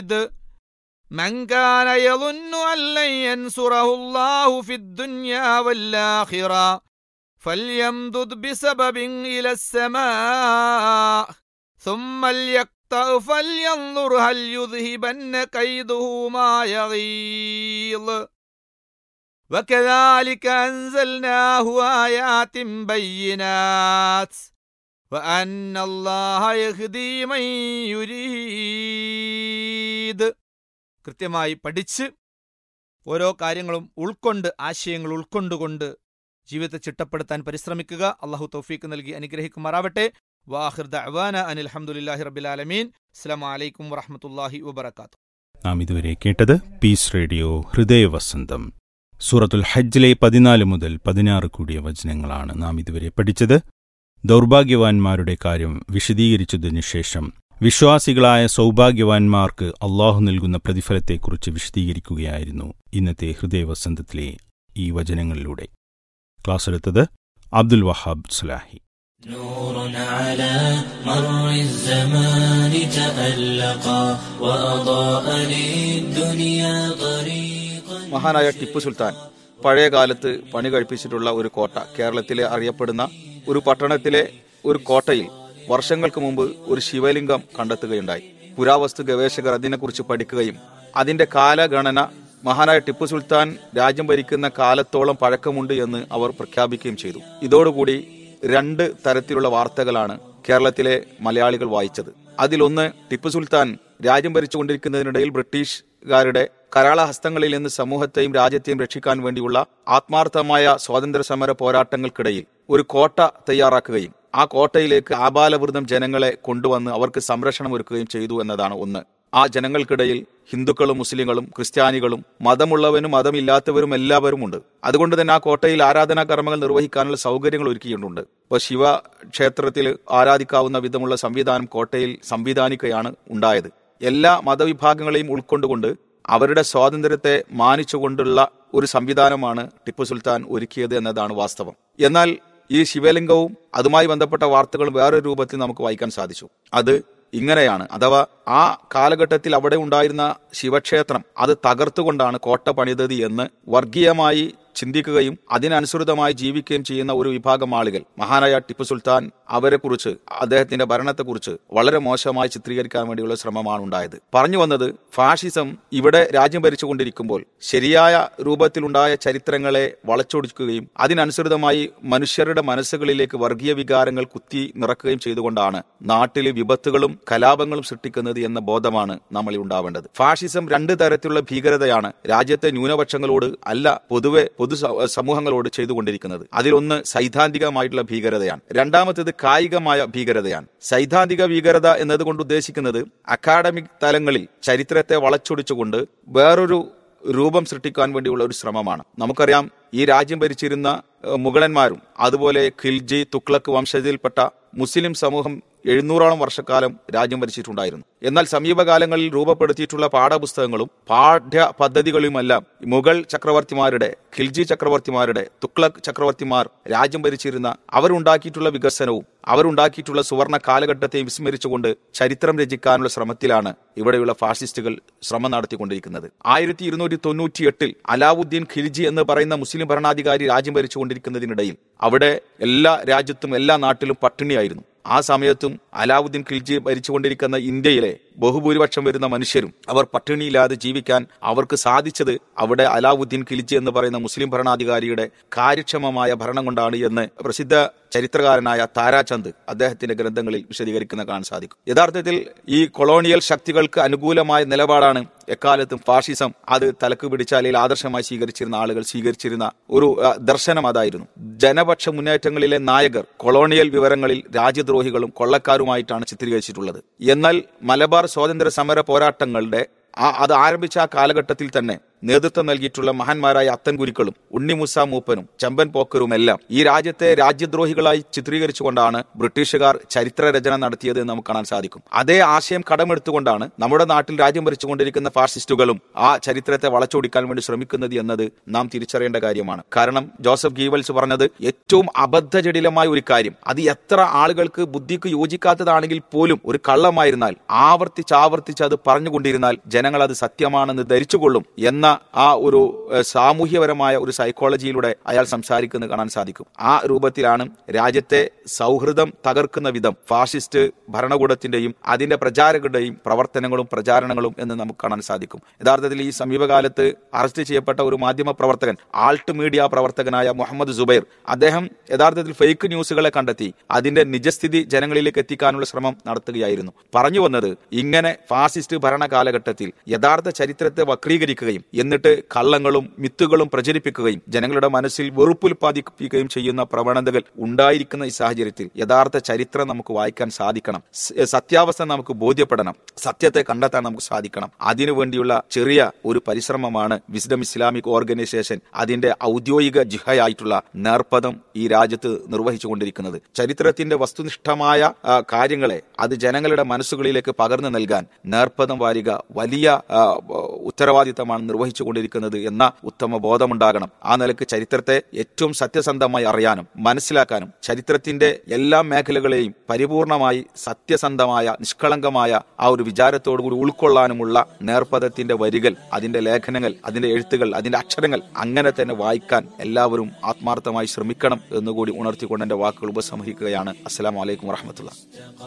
يريد من كان يظن أن لن ينصره الله في الدنيا والآخرة فليمدد بسبب إلى السماء ثم ليقطع فلينظر هل يذهبن كيده ما يغيظ وكذلك أنزلناه آيات بينات وأن الله يهدي من يريد കൃത്യമായി പഠിച്ച് ഓരോ കാര്യങ്ങളും ഉൾക്കൊണ്ട് ആശയങ്ങൾ ഉൾക്കൊണ്ടുകൊണ്ട് ജീവിതത്തെ ചിട്ടപ്പെടുത്താൻ പരിശ്രമിക്കുക അള്ളാഹു തൗഫീക്ക് നൽകി അനുഗ്രഹിക്കുമാറാവട്ടെ വാഹിർ ദഅ്വാന അനിൽ ഹംദുലില്ലാഹി റബ്ബിൽ ആലമീൻ അസ്സലാമു അലൈക്കും വറഹ്മത്തുള്ളാഹി വബറകാത്തു നാം ഇതുവരെ കേട്ടത് പീസ് റേഡിയോ ഹൃദയവസന്തം സൂറത്തുൽ ഹജ്ജിലെ പതിനാല് മുതൽ പതിനാറ് കൂടിയ വചനങ്ങളാണ് നാം ഇതുവരെ പഠിച്ചത് ദൗർഭാഗ്യവാന്മാരുടെ കാര്യം വിശദീകരിച്ചതിനു ശേഷം വിശ്വാസികളായ സൗഭാഗ്യവാന്മാർക്ക് അള്ളാഹു നൽകുന്ന പ്രതിഫലത്തെക്കുറിച്ച് വിശദീകരിക്കുകയായിരുന്നു ഇന്നത്തെ ഹൃദയവസന്തത്തിലെ ഈ വചനങ്ങളിലൂടെ ക്ലാസ് എടുത്തത് അബ്ദുൽ വഹാബ് സുലാഹി نور على مر الزمان تألقا وأضاء للدنيا طريقا മഹാനായ ടിപ്പു സുൽത്താൻ പഴയ കാലത്ത് പണി കഴിപ്പിച്ചിട്ടുള്ള ഒരു കോട്ട കേരളത്തിലെ അറിയപ്പെടുന്ന ഒരു പട്ടണത്തിലെ ഒരു കോട്ടയിൽ വർഷങ്ങൾക്ക് മുമ്പ് ഒരു ശിവലിംഗം കണ്ടെത്തുകയുണ്ടായി പുരാവസ്തു ഗവേഷകർ അതിനെക്കുറിച്ച് പഠിക്കുകയും അതിന്റെ കാലഗണന മഹാനായ ടിപ്പു സുൽത്താൻ രാജ്യം ഭരിക്കുന്ന കാലത്തോളം പഴക്കമുണ്ട് എന്ന് അവർ പ്രഖ്യാപിക്കുകയും ചെയ്തു ഇതോടുകൂടി രണ്ട് തരത്തിലുള്ള വാർത്തകളാണ് കേരളത്തിലെ മലയാളികൾ വായിച്ചത് അതിലൊന്ന് ടിപ്പു സുൽത്താൻ രാജ്യം ഭരിച്ചുകൊണ്ടിരിക്കുന്നതിനിടയിൽ ബ്രിട്ടീഷുകാരുടെ കരാള ഹസ്തങ്ങളിൽ നിന്ന് സമൂഹത്തെയും രാജ്യത്തെയും രക്ഷിക്കാൻ വേണ്ടിയുള്ള ആത്മാർത്ഥമായ സ്വാതന്ത്ര്യ സമര പോരാട്ടങ്ങൾക്കിടയിൽ ഒരു കോട്ട തയ്യാറാക്കുകയും ആ കോട്ടയിലേക്ക് ആബാലവൃതം ജനങ്ങളെ കൊണ്ടുവന്ന് അവർക്ക് സംരക്ഷണം ഒരുക്കുകയും ചെയ്തു എന്നതാണ് ഒന്ന് ആ ജനങ്ങൾക്കിടയിൽ ഹിന്ദുക്കളും മുസ്ലിങ്ങളും ക്രിസ്ത്യാനികളും മതമുള്ളവനും മതമില്ലാത്തവരും എല്ലാവരും ഉണ്ട് അതുകൊണ്ട് തന്നെ ആ കോട്ടയിൽ ആരാധനാ കർമ്മങ്ങൾ നിർവഹിക്കാനുള്ള സൗകര്യങ്ങൾ ഒരുക്കിയിട്ടുണ്ട് ഇപ്പോൾ ശിവ ക്ഷേത്രത്തിൽ ആരാധിക്കാവുന്ന വിധമുള്ള സംവിധാനം കോട്ടയിൽ സംവിധാനിക്കുകയാണ് ഉണ്ടായത് എല്ലാ മതവിഭാഗങ്ങളെയും ഉൾക്കൊണ്ടുകൊണ്ട് അവരുടെ സ്വാതന്ത്ര്യത്തെ മാനിച്ചുകൊണ്ടുള്ള ഒരു സംവിധാനമാണ് ടിപ്പു സുൽത്താൻ ഒരുക്കിയത് എന്നതാണ് വാസ്തവം എന്നാൽ ഈ ശിവലിംഗവും അതുമായി ബന്ധപ്പെട്ട വാർത്തകളും വേറൊരു രൂപത്തിൽ നമുക്ക് വായിക്കാൻ സാധിച്ചു അത് ഇങ്ങനെയാണ് അഥവാ ആ കാലഘട്ടത്തിൽ അവിടെ ഉണ്ടായിരുന്ന ശിവക്ഷേത്രം അത് തകർത്തുകൊണ്ടാണ് കോട്ട പണിതത് എന്ന് വർഗീയമായി ചിന്തിക്കുകയും അതിനനുസൃതമായി ജീവിക്കുകയും ചെയ്യുന്ന ഒരു വിഭാഗം ആളുകൾ മഹാനായ ടിപ്പു സുൽത്താൻ അവരെ കുറിച്ച് അദ്ദേഹത്തിന്റെ ഭരണത്തെക്കുറിച്ച് വളരെ മോശമായി ചിത്രീകരിക്കാൻ വേണ്ടിയുള്ള ശ്രമമാണ് ഉണ്ടായത് പറഞ്ഞു വന്നത് ഫാഷിസം ഇവിടെ രാജ്യം ഭരിച്ചുകൊണ്ടിരിക്കുമ്പോൾ ശരിയായ രൂപത്തിലുണ്ടായ ചരിത്രങ്ങളെ വളച്ചൊടിക്കുകയും അതിനനുസൃതമായി മനുഷ്യരുടെ മനസ്സുകളിലേക്ക് വർഗീയ വികാരങ്ങൾ കുത്തി നിറക്കുകയും ചെയ്തുകൊണ്ടാണ് നാട്ടിലെ വിപത്തുകളും കലാപങ്ങളും സൃഷ്ടിക്കുന്നത് എന്ന ബോധമാണ് നമ്മളിൽ ഉണ്ടാവേണ്ടത് ഫാഷിസം രണ്ട് തരത്തിലുള്ള ഭീകരതയാണ് രാജ്യത്തെ ന്യൂനപക്ഷങ്ങളോട് അല്ല പൊതുവെ പൊതു സ- സമൂഹങ്ങളോട് ചെയ്തുകൊണ്ടിരിക്കുന്നത് അതിലൊന്ന് സൈദ്ധാന്തികമായിട്ടുള്ള ഭീകരതയാണ് രണ്ടാമത്തേത് കായികമായ ഭീകരതയാണ് സൈദ്ധാന്തിക ഭീകരത എന്നതുകൊണ്ട് ഉദ്ദേശിക്കുന്നത് അക്കാഡമിക് തലങ്ങളിൽ ചരിത്രത്തെ വളച്ചൊടിച്ചുകൊണ്ട് വേറൊരു രൂപം സൃഷ്ടിക്കാൻ വേണ്ടിയുള്ള ഒരു ശ്രമമാണ് നമുക്കറിയാം ഈ രാജ്യം ഭരിച്ചിരുന്ന ഏഹ്, മുഗളന്മാരും അതുപോലെ ഖിൽജി തുക്ലക്ക് വംശജയിൽപ്പെട്ട മുസ്ലിം സമൂഹം എഴുന്നൂറോളം വർഷക്കാലം രാജ്യം ഭരിച്ചിട്ടുണ്ടായിരുന്നു എന്നാൽ സമീപകാലങ്ങളിൽ രൂപപ്പെടുത്തിയിട്ടുള്ള പാഠപുസ്തകങ്ങളും പാഠ്യ പദ്ധതികളുമെല്ലാം മുഗൾ ചക്രവർത്തിമാരുടെ ഖിൽജി ചക്രവർത്തിമാരുടെ തുക്ലക് ചക്രവർത്തിമാർ രാജ്യം ഭരിച്ചിരുന്ന അവരുണ്ടാക്കിയിട്ടുള്ള വികസനവും അവരുണ്ടാക്കിയിട്ടുള്ള സുവർണ കാലഘട്ടത്തെ വിസ്മരിച്ചുകൊണ്ട് ചരിത്രം രചിക്കാനുള്ള ശ്രമത്തിലാണ് ഇവിടെയുള്ള ഫാസിസ്റ്റുകൾ ശ്രമം നടത്തിക്കൊണ്ടിരിക്കുന്നത് ആയിരത്തി ഇരുന്നൂറ്റി തൊണ്ണൂറ്റി എട്ടിൽ അലാവുദ്ദീൻ ഖിൽജി എന്ന് പറയുന്ന മുസ്ലിം ഭരണാധികാരി രാജ്യം ഭരിച്ചുകൊണ്ടിരിക്കുന്നതിനിടയിൽ അവിടെ എല്ലാ രാജ്യത്തും എല്ലാ നാട്ടിലും പട്ടിണിയായിരുന്നു ആ സമയത്തും അലാവുദ്ദീൻ ഖിൽജി ഭരിച്ചുകൊണ്ടിരിക്കുന്ന ഇന്ത്യയിലെ ബഹുഭൂരിപക്ഷം വരുന്ന മനുഷ്യരും അവർ പട്ടിണിയില്ലാതെ ജീവിക്കാൻ അവർക്ക് സാധിച്ചത് അവിടെ അലാവുദ്ദീൻ ഖിൽജി എന്ന് പറയുന്ന മുസ്ലിം ഭരണാധികാരിയുടെ കാര്യക്ഷമമായ ഭരണം കൊണ്ടാണ് എന്ന് പ്രസിദ്ധ ചരിത്രകാരനായ താരാചന്ദ് അദ്ദേഹത്തിന്റെ ഗ്രന്ഥങ്ങളിൽ വിശദീകരിക്കുന്ന കാണാൻ സാധിക്കും യഥാർത്ഥത്തിൽ ഈ കൊളോണിയൽ ശക്തികൾക്ക് അനുകൂലമായ നിലപാടാണ് എക്കാലത്തും ഫാഷിസം അത് തലക്ക് പിടിച്ച അല്ലെങ്കിൽ ആദർശമായി സ്വീകരിച്ചിരുന്ന ആളുകൾ സ്വീകരിച്ചിരുന്ന ഒരു ആ, ദർശനം അതായിരുന്നു ജനപക്ഷ മുന്നേറ്റങ്ങളിലെ നായകർ കൊളോണിയൽ വിവരങ്ങളിൽ രാജ്യദ്രോഹികളും കൊള്ളക്കാരുമായിട്ടാണ് ചിത്രീകരിച്ചിട്ടുള്ളത് എന്നാൽ മലബാർ സ്വാതന്ത്ര്യ സമര പോരാട്ടങ്ങളുടെ ആ അത് ആരംഭിച്ച ആ കാലഘട്ടത്തിൽ തന്നെ നേതൃത്വം നൽകിയിട്ടുള്ള മഹാന്മാരായ അത്തൻ ഗുരുക്കളും ഉണ്ണിമുസ മൂപ്പനും ചമ്പൻ പോക്കറുമെല്ലാം ഈ രാജ്യത്തെ രാജ്യദ്രോഹികളായി ചിത്രീകരിച്ചുകൊണ്ടാണ് ബ്രിട്ടീഷുകാർ ചരിത്ര രചന നടത്തിയത് എന്ന് നമുക്ക് കാണാൻ സാധിക്കും അതേ ആശയം കടമെടുത്തുകൊണ്ടാണ് നമ്മുടെ നാട്ടിൽ രാജ്യം ഭരിച്ചുകൊണ്ടിരിക്കുന്ന ഫാസിസ്റ്റുകളും ആ ചരിത്രത്തെ വളച്ചൊടിക്കാൻ വേണ്ടി ശ്രമിക്കുന്നത് എന്നത് നാം തിരിച്ചറിയേണ്ട കാര്യമാണ് കാരണം ജോസഫ് ഗീവൽസ് പറഞ്ഞത് ഏറ്റവും അബദ്ധജടിലമായ ഒരു കാര്യം അത് എത്ര ആളുകൾക്ക് ബുദ്ധിക്ക് യോജിക്കാത്തതാണെങ്കിൽ പോലും ഒരു കള്ളമായിരുന്നാൽ ആവർത്തിച്ച് ആവർത്തിച്ച് അത് പറഞ്ഞുകൊണ്ടിരുന്നാൽ ജനങ്ങൾ അത് സത്യമാണെന്ന് ധരിച്ചുകൊള്ളും എന്ന ആ ഒരു ഏഹ്, സാമൂഹ്യപരമായ ഒരു സൈക്കോളജിയിലൂടെ അയാൾ സംസാരിക്കുന്നത് കാണാൻ സാധിക്കും ആ രൂപത്തിലാണ് രാജ്യത്തെ സൗഹൃദം തകർക്കുന്ന വിധം ഫാഷിസ്റ്റ് ഭരണകൂടത്തിന്റെയും അതിന്റെ പ്രചാരകരുടെയും പ്രവർത്തനങ്ങളും പ്രചാരണങ്ങളും എന്ന് നമുക്ക് കാണാൻ സാധിക്കും യഥാർത്ഥത്തിൽ ഈ സമീപകാലത്ത് അറസ്റ്റ് ചെയ്യപ്പെട്ട ഒരു മാധ്യമ പ്രവർത്തകൻ ആൾട്ട് മീഡിയ പ്രവർത്തകനായ മുഹമ്മദ് സുബൈർ അദ്ദേഹം യഥാർത്ഥത്തിൽ ഫേക്ക് ന്യൂസുകളെ കണ്ടെത്തി അതിന്റെ നിജസ്ഥിതി ജനങ്ങളിലേക്ക് എത്തിക്കാനുള്ള ശ്രമം നടത്തുകയായിരുന്നു പറഞ്ഞു വന്നത് ഇങ്ങനെ ഫാസിസ്റ്റ് ഭരണ കാലഘട്ടത്തിൽ യഥാർത്ഥ ചരിത്രത്തെ വക്രീകരിക്കുകയും എന്നിട്ട് കള്ളങ്ങളും മിത്തുകളും പ്രചരിപ്പിക്കുകയും ജനങ്ങളുടെ മനസ്സിൽ വെറുപ്പുൽപാദിപ്പിക്കുകയും ചെയ്യുന്ന പ്രവണതകൾ ഉണ്ടായിരിക്കുന്ന ഈ സാഹചര്യത്തിൽ യഥാർത്ഥ ചരിത്രം നമുക്ക് വായിക്കാൻ സാധിക്കണം സ- സത്യാവസ്ഥ നമുക്ക് ബോധ്യപ്പെടണം സത്യത്തെ കണ്ടെത്താൻ നമുക്ക് സാധിക്കണം അതിനുവേണ്ടിയുള്ള ചെറിയ ഒരു പരിശ്രമമാണ് വിസ്ഡം ഇസ്ലാമിക് ഓർഗനൈസേഷൻ അതിന്റെ ഔദ്യോഗിക ജിഹയായിട്ടുള്ള നേർപ്പദം ഈ രാജ്യത്ത് നിർവഹിച്ചുകൊണ്ടിരിക്കുന്നത് ചരിത്രത്തിന്റെ വസ്തുനിഷ്ഠമായ ആ, കാര്യങ്ങളെ അത് ജനങ്ങളുടെ മനസ്സുകളിലേക്ക് പകർന്നു നൽകാൻ നേർപ്പദം വാരിക വലിയ ആ, ഉത്തരവാദിത്തമാണ് നിർവഹിച്ചുകൊണ്ടിരിക്കുന്നത് എന്ന ഉത്തമ ബോധമുണ്ടാകണം ആ നിലക്ക് ചരിത്രത്തെ ഏറ്റവും സത്യസന്ധമായി അറിയാനും മനസ്സിലാക്കാനും ചരിത്രത്തിന്റെ എല്ലാ മേഖലകളെയും പരിപൂർണമായി സത്യസന്ധമായ നിഷ്കളങ്കമായ ആ ഒരു വിചാരത്തോടുകൂടി ഉൾക്കൊള്ളാനുമുള്ള നേർപ്പദത്തിന്റെ വരികൾ അതിന്റെ ലേഖനങ്ങൾ അതിന്റെ എഴുത്തുകൾ അതിന്റെ അക്ഷരങ്ങൾ അങ്ങനെ തന്നെ വായിക്കാൻ എല്ലാവരും ആത്മാർത്ഥമായി ശ്രമിക്കണം എന്നുകൂടി ഉണർത്തിക്കൊണ്ട് എന്റെ വാക്കുകൾ ഉപസംഹരിക്കുകയാണ് അസ്സലാമു അലൈക്കും വറഹമത്തുള്ള